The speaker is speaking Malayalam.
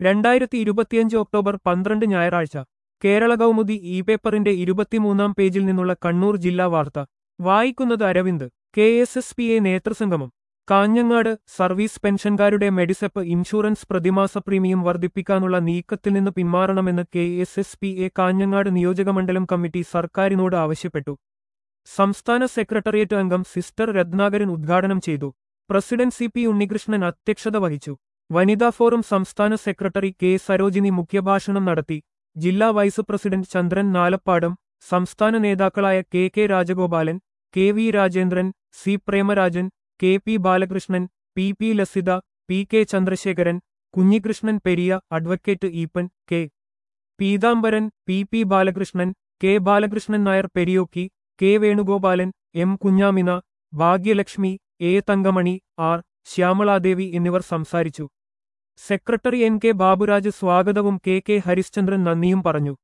രണ്ടായിരത്തി ഇരുപത്തിയഞ്ച് ഒക്ടോബർ പന്ത്രണ്ട് ഞായറാഴ്ച കേരള കൗമുദി ഇ പേപ്പറിന്റെ ഇരുപത്തിമൂന്നാം പേജിൽ നിന്നുള്ള കണ്ണൂർ ജില്ലാ വാർത്ത വായിക്കുന്നത് Aravind K S S P A നേതൃസംഗമം കാഞ്ഞങ്ങാട് സർവീസ് പെൻഷൻകാരുടെ മെഡിസെപ്പ് ഇൻഷുറൻസ് പ്രതിമാസ പ്രീമിയം വർദ്ധിപ്പിക്കാനുള്ള നീക്കത്തിൽ നിന്ന് പിന്മാറണമെന്ന് K S S P A Kanhangad നിയോജകമണ്ഡലം കമ്മിറ്റി സർക്കാരിനോട് ആവശ്യപ്പെട്ടു സംസ്ഥാന സെക്രട്ടേറിയറ്റ് അംഗം സിസ്റ്റർ രത്നാകരൻ ഉദ്ഘാടനം ചെയ്തു പ്രസിഡന്റ് സി പി ഉണ്ണികൃഷ്ണൻ അധ്യക്ഷത വഹിച്ചു വനിതാ ഫോറം സംസ്ഥാന സെക്രട്ടറി കെ സരോജിനി മുഖ്യഭാഷണം നടത്തി ജില്ലാ വൈസ് പ്രസിഡന്റ് ചന്ദ്രൻ നാലപ്പാടം സംസ്ഥാന നേതാക്കളായ K K Rajagopalan K V Rajendran C Premarajan K P Balakrishnan P P Lasitha P K Chandrasekharan Kunhikrishnan Periya advocate Eappen K Peethambaran P P Balakrishnan K Balakrishnan Nair Periyokki K Venugopalan M Kunhamina Bhagyalakshmi A Thankamani R Shyamaladevi എന്നിവർ സംസാരിച്ചു സെക്രട്ടറി എൻ കെ ബാബുരാജ് സ്വാഗതവും കെ കെ ഹരിശ്ചന്ദ്രൻ നന്ദിയും പറഞ്ഞു